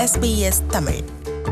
SBS Tamil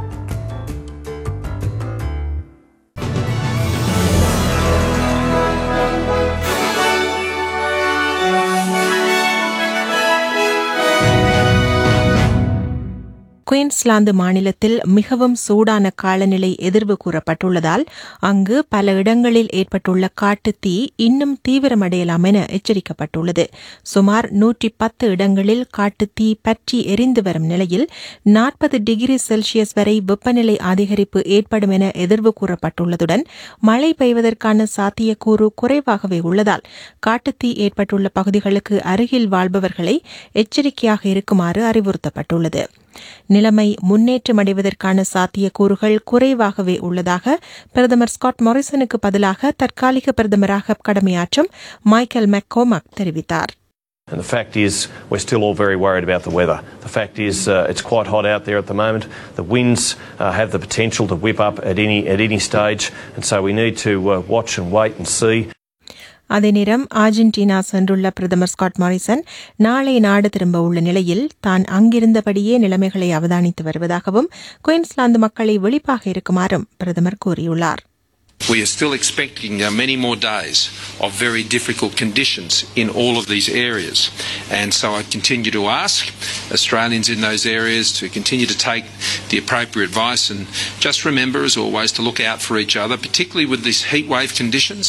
Queensland மாநிலத்தில் மிகவும் சூடான காலநிலை எதிர்வு கூறப்பட்டுள்ளதால் அங்கு பல இடங்களில் ஏற்பட்டுள்ள காட்டுத் தீ இன்னும் தீவிரமடையலாம் என எச்சரிக்கப்பட்டுள்ளது சுமார் நூற்றி பத்து இடங்களில் காட்டுத் தீ பற்றி எரிந்து வரும் நிலையில் நாற்பது டிகிரி செல்சியஸ் வரை வெப்பநிலை அதிகரிப்பு ஏற்படும் என எதிர்வு கூறப்பட்டுள்ளதுடன் மழை பெய்வதற்கான சாத்தியக்கூறு குறைவாகவே உள்ளதால் காட்டுத்தீ ஏற்பட்டுள்ள பகுதிகளுக்கு அருகில் வாழ்பவர்களை எச்சரிக்கையாக இருக்குமாறு அறிவுறுத்தப்பட்டுள்ளது நிலைமை முன்னேற்றமடைவதற்கான சாத்தியக்கூறுகள் குறைவாகவே உள்ளதாக பிரதமர் ஸ்காட் மொரிசனுக்கு பதிலாக தற்காலிக பிரதமராக கடமையாற்றும் மைக்கேல் மெக்கோமக் தெரிவித்தார் And the fact is, we're still all very worried about the weather. The fact is, uh, it's quite hot out there at the moment. The winds uh, have the potential to whip up at any at any stage, and so we need to uh, watch and wait and see. அதே நேரம் Argentina சென்றுள்ள பிரதமர் Scott Morrison நாளை நாடு திரும்ப உள்ள நிலையில் தான் அங்கிருந்தபடியே நிலைமைகளை அவதானித்து வருவதாகவும் குயின்ஸ்லாந்து மக்களை விழிப்பாக இருக்குமாறும் பிரதமர் கூறியுள்ளார் We are still expecting uh, many more days of very difficult conditions in all of these areas. And so I continue to ask Australians in those areas to continue to take the appropriate advice and just remember, as always, to look out for each other, particularly with these heatwave conditions.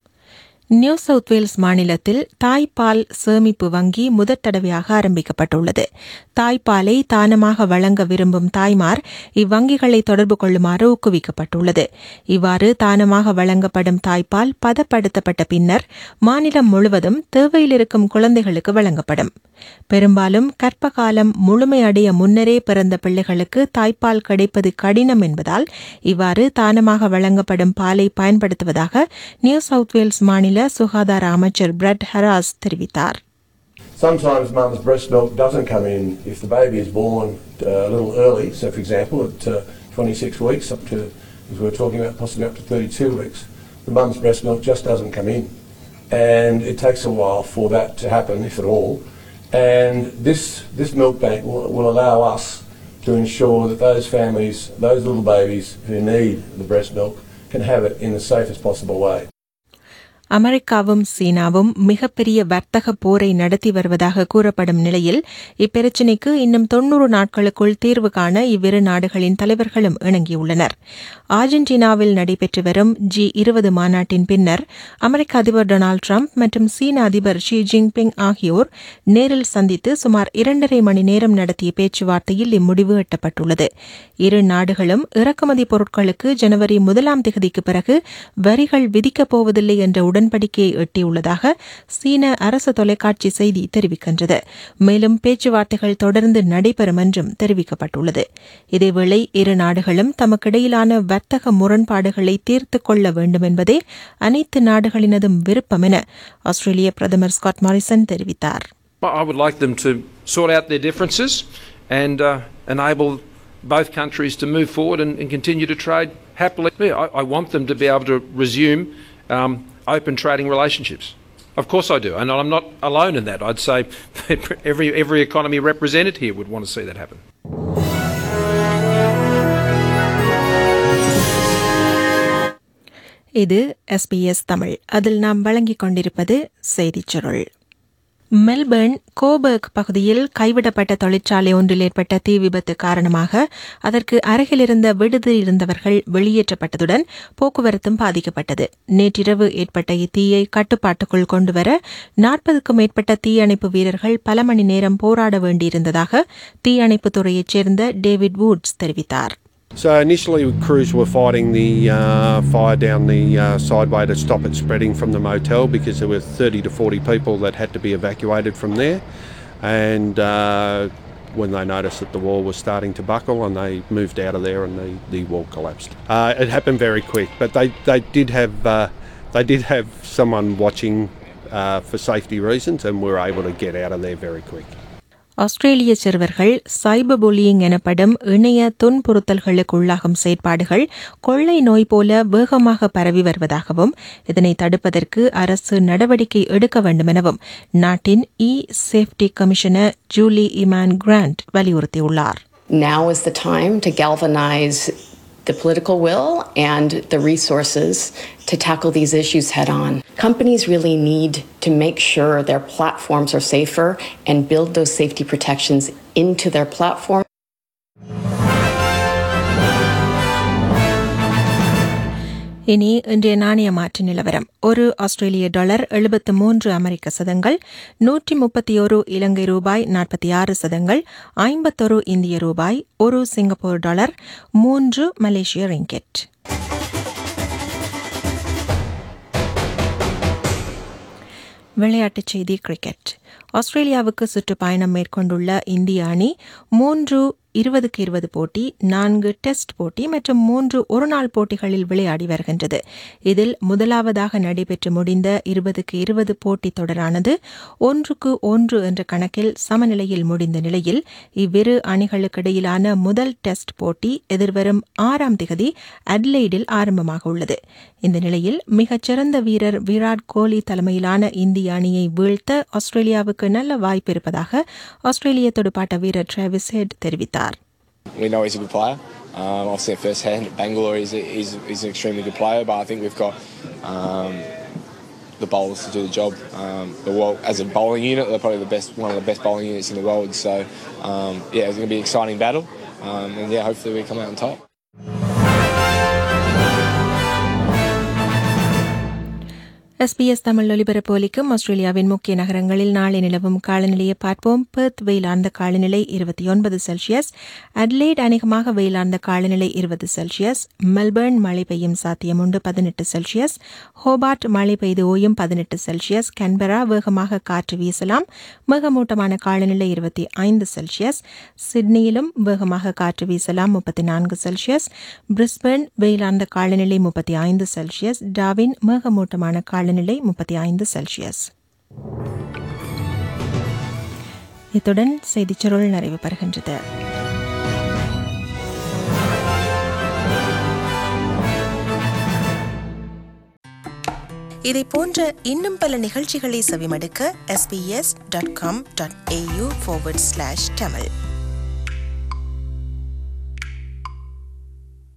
New South Wales மாநிலத்தில் தாய்ப்பால் சேமிப்பு வங்கி முதற் தடவையாக ஆரம்பிக்கப்பட்டுள்ளது தாய்ப்பாலை தானமாக வழங்க விரும்பும் தாய்மார் இவ்வங்கிகளை தொடர்பு கொள்ளுமாறு ஊக்குவிக்கப்பட்டுள்ளது இவ்வாறு தானமாக வழங்கப்படும் தாய்ப்பால் பதப்படுத்தப்பட்ட பின்னர் மாநிலம் முழுவதும் தேவையில் இருக்கும் குழந்தைகளுக்கு வழங்கப்படும் பெரும்பாலும் கற்பகாலம் முழுமையடைய முன்னரே பிறந்த பிள்ளைகளுக்கு தாய்ப்பால் கிடைப்பது கடினம் என்பதால் இவ்வாறு தானமாக வழங்கப்படும் பாலை பயன்படுத்துவதாக நியூ சவுத் வேல்ஸ் மாநில சுகாதார அமைச்சர் பிரெட் ஹராஸ் தெரிவித்தார் Sometimes mum's breast milk doesn't come in if the baby is born uh, a little early. So, for example, at uh, 26 weeks, up to, as we were talking about, possibly up to 32 weeks, the mum's breast milk just doesn't come in. And it takes a while for that to happen, if at all. And this, this milk bank will, will allow us to ensure that those families, those little babies who need the breast milk, can have it in the safest possible way. அமெரிக்காவும் சீனாவும் மிகப்பெரிய வர்த்தக போரை நடத்தி வருவதாக கூறப்படும் நிலையில் இப்பிரச்சினைக்கு இன்னும் தொன்னூறு நாட்களுக்குள் தீர்வு காண இவ்விரு நாடுகளின் தலைவர்களும் இணங்கியுள்ளனர் அர்ஜென்டினாவில் நடைபெற்று வரும் ஜி இருபது மாநாட்டின் பின்னர் அமெரிக்க அதிபர் டொனால்டு டிரம்ப் மற்றும் சீன அதிபர் ஷி ஜின்பிங் ஆகியோர் நேரில் சந்தித்து சுமார் இரண்டரை மணி நேரம் நடத்திய பேச்சுவார்த்தையில் இம்முடிவு எட்டப்பட்டுள்ளது இரு நாடுகளும் இறக்குமதி பொருட்களுக்கு ஜனவரி முதலாம் தேதிக்கு பிறகு வரிகள் விதிக்கப் போவதில்லை என்ற உடன்படிக்கையை எட்டியுள்ளதாக சீன அரசு தொலைக்காட்சி செய்தி தெரிவிக்கின்றது மேலும் பேச்சுவார்த்தைகள் தொடர்ந்து நடைபெறும் என்றும் தெரிவிக்கப்பட்டுள்ளது இதேவேளை இரு நாடுகளும் தமக்கிடையிலான வர்த்தக முரண்பாடுகளை தீர்த்துக் கொள்ள வேண்டும் என்பதே அனைத்து நாடுகளினதும் விருப்பம் என ஆஸ்திரேலிய பிரதமர் ஸ்காட் மாரிசன் தெரிவித்தார் I would like them to sort out their differences and uh, enable both countries to move forward and, and continue to trade happily. I, I want them to be able to resume um, open trading relationships. Of course I do, and I'm not alone in that. I'd say every, every economy represented here would want to see that happen. இது SBS Tamil அதில் நாம் வழங்கிக் கொண்டிருப்பது செய்திச் சுருள் Melbourne Coburg பகுதியில் கைவிடப்பட்ட தொழிற்சாலை ஒன்றில் ஏற்பட்ட தீ விபத்து காரணமாக அதற்கு அருகிலிருந்த விடுதி இருந்தவர்கள் வெளியேற்றப்பட்டதுடன் போக்குவரத்தும் பாதிக்கப்பட்டது நேற்றிரவு ஏற்பட்ட இத்தீயை கட்டுப்பாட்டுக்குள் கொண்டுவர நாற்பதுக்கும் மேற்பட்ட தீயணைப்பு வீரர்கள் பல மணி நேரம் போராட வேண்டியிருந்ததாக தீயணைப்புத் துறையைச் சேர்ந்த டேவிட் வூட்ஸ் தெரிவித்தார் So initially, crews were fighting the uh, fire down the uh, sideway to stop it spreading from the motel because there were 30 to 40 people that had to be evacuated from there. And uh, when they noticed that the wall was starting to buckle, and they moved out of there, and the, the wall collapsed. Uh, it happened very quick, but they, they did have uh, they did have someone watching uh, for safety reasons, and were able to get out of there very quick. ஆஸ்திரேலிய சிறுவர்கள் cyber bullying எனப்படும் இணைய துன்புறுத்தல்களுக்கு உள்ளாகும் செயற்பாடுகள் கொள்ளை நோய் போல வேகமாக பரவி வருவதாகவும் இதனை தடுப்பதற்கு அரசு நடவடிக்கை எடுக்க வேண்டும் எனவும் நாட்டின் e safety commissioner Julie Inman Grant வலியுறுத்தியுள்ளார் Now is the time to galvanize the political will and the resources to tackle these issues head on. Companies really need to make sure their platforms are safer and build those safety protections into their platform. இனி இன்றைய நாணய மாற்று நிலவரம் ஒரு ஆஸ்திரேலிய dollar எழுபத்து மூன்று அமெரிக்க சதங்கள் நூற்றி முப்பத்தி ஒரு இலங்கை ரூபாய் நாற்பத்தி ஆறு சதங்கள் ஐம்பத்தொரு இந்திய ரூபாய் ஒரு சிங்கப்பூர் டாலர் மூன்று மலேசிய ரிங்கெட் விளையாட்டுச் செய்தி கிரிக்கெட் ஆஸ்திரேலியாவுக்கு சுற்றுப்பயணம் மேற்கொண்டுள்ள இந்திய அணி மூன்று இருபதுக்கு இருபது போட்டி நான்கு டெஸ்ட் போட்டி மற்றும் மூன்று ஒருநாள் போட்டிகளில் விளையாடி வருகின்றது இதில் முதலாவதாக நடைபெற்று முடிந்த இருபதுக்கு இருபது போட்டி தொடரானது ஒன்றுக்கு ஒன்று என்ற கணக்கில் சமநிலையில் முடிந்த நிலையில் இவ்விரு அணிகளுக்கிடையிலான முதல் டெஸ்ட் போட்டி எதிர்வரும் ஆறாம் திகதி அட்லைடில் ஆரம்பமாக உள்ளது இந்த நிலையில் மிகச்சிறந்த வீரர் விராட் கோலி தலைமையிலான இந்திய அணியை வீழ்த்த ஆஸ்திரேலியாவுக்கு நல்ல வாய்ப்பு இருப்பதாக ஆஸ்திரேலிய துடுப்பாட்ட வீரர் டிராவிஸ் ஹெட் தெரிவித்தார் We know he's a good player. Um, I've seen it firsthand at Bangalore. He's, a, he's, he's an extremely good player, but I think we've got um, the bowlers to do the job. Um, the world, as a bowling unit, they're probably the best, one of the best bowling units in the world. So, um, yeah, it's going to be an exciting battle, um, and yeah, hopefully we come out on top. SBS Tamil ஒலிபரப்பு ஒலிக்கும் ஆஸ்திரேலியாவின் முக்கிய நகரங்களில் நாளை நிலவும் காலநிலையை பார்ப்போம் Perth வெயிலார்ந்த காலநிலை இருபத்தி ஒன்பது செல்சியஸ் அட்லைட் அநேகமாக வெயிலார்ந்த காலநிலை இருபது செல்சியஸ் மெல்பர்ன் மழை பெய்யும் சாத்தியம் உண்டு பதினெட்டு செல்சியஸ் ஹோபார்ட் மழை பெய்து ஓயும் பதினெட்டு செல்சியஸ் கன்பரா வேகமாக காற்று வீசலாம் மேகமூட்டமான காலநிலை இருபத்தி ஐந்து செல்சியஸ் சிட்னியிலும் வேகமாக காற்று வீசலாம் முப்பத்தி நான்கு செல்சியஸ் பிரிஸ்பர்ன் வெயிலார்ந்த காலநிலை முப்பத்தி ஐந்து செல்சியஸ் டாவின் மேகமூட்டமான காலநிலை முப்பத்தி ஐந்து செல்சியஸ் இத்துடன் செய்திச் சுருள் நிறைவு பெறுகின்றது இதை போன்ற இன்னும் பல நிகழ்ச்சிகளை செவிமடுக்க sbs.com.au forward slash tamil